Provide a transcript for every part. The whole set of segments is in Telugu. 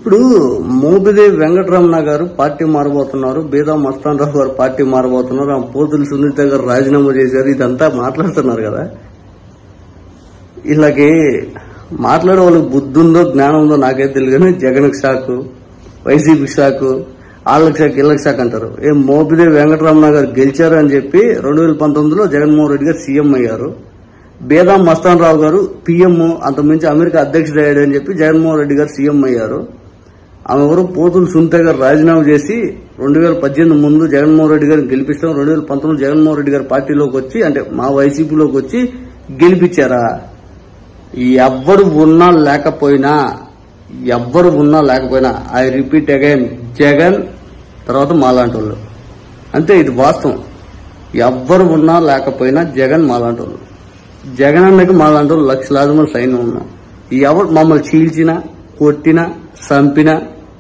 ఇప్పుడు మోపిదేవి వెంకటరమణ గారు పార్టీ మారబోతున్నారు బీదా మస్తాన్ రావు గారు పార్టీ మారబోతున్నారు ఆ పోతులు సునీత గారు రాజీనామా చేశారు ఇదంతా మాట్లాడుతున్నారు కదా వీళ్ళకి మాట్లాడే వాళ్ళకి బుద్ధి ఉందో జ్ఞానం ఉందో నాకే తెలియదు కానీ జగన్కి షాకు వైసీపీ షాకు వాళ్ళకి షాక్ వీళ్ళకి షాక్ అంటారు ఏ మోపిదేవి వెంకటరమణ గారు గెలిచారు అని చెప్పి రెండు వేల పంతొమ్మిదిలో జగన్మోహన్ రెడ్డి గారు సీఎం అయ్యారు బేదాం మస్తాన్ రావు గారు పీఎం అంతకుమించి అమెరికా అధ్యక్షుడు అయ్యాడు అని చెప్పి జగన్మోహన్ రెడ్డి గారు సీఎం అయ్యారు ఆమె ఎవరు పోతులు సునీత గారు రాజీనామా చేసి రెండు వేల పద్దెనిమిది ముందు జగన్మోహన్ రెడ్డి గారిని గెలిపిస్తాం రెండు వేల పంతొమ్మిది జగన్మోహన్ రెడ్డి గారి పార్టీలోకి వచ్చి అంటే మా వైసీపీలోకి వచ్చి గెలిపించారా ఎవ్వరు ఉన్నా లేకపోయినా ఎవ్వరు ఉన్నా లేకపోయినా ఐ రిపీట్ అగైన్ జగన్ తర్వాత మాలాంటి వాళ్ళు అంతే ఇది వాస్తవం ఎవ్వరు ఉన్నా లేకపోయినా జగన్ మాలాంటి వాళ్ళు జగన్ అన్నకి మాలాంటి వాళ్ళు లక్షలాది మంది సైన్యం ఉన్నాం ఎవరు మమ్మల్ని చీల్చినా కొట్టినా చంపినా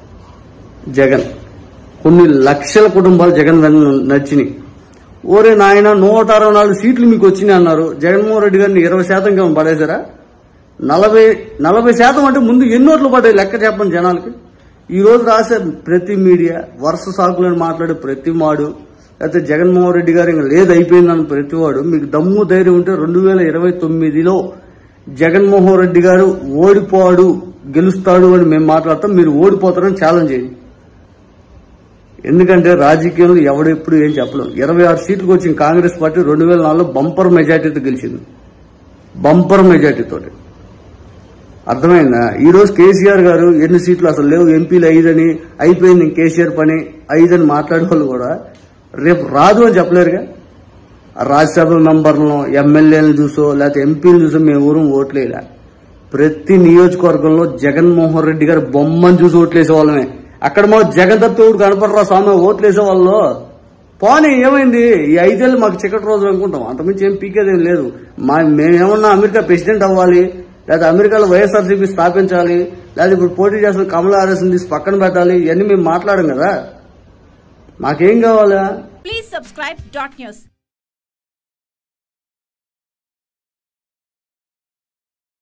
జగన్ కొన్ని లక్షల కుటుంబాలు జగన్ వెన్న నచ్చినాయి ఓరే నాయన నూట అరవై నాలుగు సీట్లు మీకు వచ్చినాయి అన్నారు జగన్మోహన్ రెడ్డి గారిని ఇరవై శాతం కింద పడేశారా నలభై నలభై శాతం అంటే ముందు ఎన్ని ఓట్లు పడ్డాయి లెక్క చెప్పండి జనాలకి ఈ రోజు రాసే ప్రతి మీడియా వరుస సాకులను మాట్లాడే ప్రతి వాడు లేకపోతే జగన్మోహన్ రెడ్డి గారు ఇంకా లేదు అయిపోయిందని ప్రతివాడు మీకు దమ్ము ధైర్యం ఉంటే రెండు వేల ఇరవై తొమ్మిదిలో జగన్మోహన్ రెడ్డి గారు ఓడిపోడు గెలుస్తాడు అని మేము మాట్లాడతాం మీరు ఓడిపోతారని ఛాలెంజ్ చేయండి ఎందుకంటే రాజకీయంలో ఎవడెప్పుడు ఏం చెప్పలేం ఇరవై ఆరు సీట్లకు వచ్చిన కాంగ్రెస్ పార్టీ రెండు వేల నాలుగులో బంపర్ మెజార్టీతో గెలిచింది బంపర్ మెజార్టీతో అర్థమైందా ఈ రోజు కేసీఆర్ గారు ఎన్ని సీట్లు అసలు లేవు ఎంపీలు ఐదని అయిపోయింది ఇంక కేసీఆర్ పని ఐదని మాట్లాడే వాళ్ళు కూడా రేపు రాదు అని చెప్పలేరుగా ఆ రాజ్యసభ మెంబర్లను ఎమ్మెల్యేలను చూసో లేకపోతే ఎంపీలు చూసో మేము ఊరు ఓట్లేలా ప్రతి నియోజకవర్గంలో జగన్మోహన్ రెడ్డి గారు బొమ్మను చూసి ఓట్లేసే వాళ్ళమే అక్కడ మా జగన్ దత్తోడు కనపడరా స్వామి ఓట్లేసే వాళ్ళు పోనీ ఏమైంది ఈ ఐదేళ్ళు మాకు చిక్కటి రోజులు అనుకుంటాం అంతకుమించి ఏం పీకేదేం లేదు మా మేమేమన్నా అమెరికా ప్రెసిడెంట్ అవ్వాలి లేదా అమెరికాలో వైఎస్ఆర్సీపీ స్థాపించాలి లేదా ఇప్పుడు పోటీ చేస్తున్న కమలా హారిస్ తీసి పక్కన పెట్టాలి ఇవన్నీ మేము మాట్లాడం కదా మాకేం కావాలా Please subscribe dot news.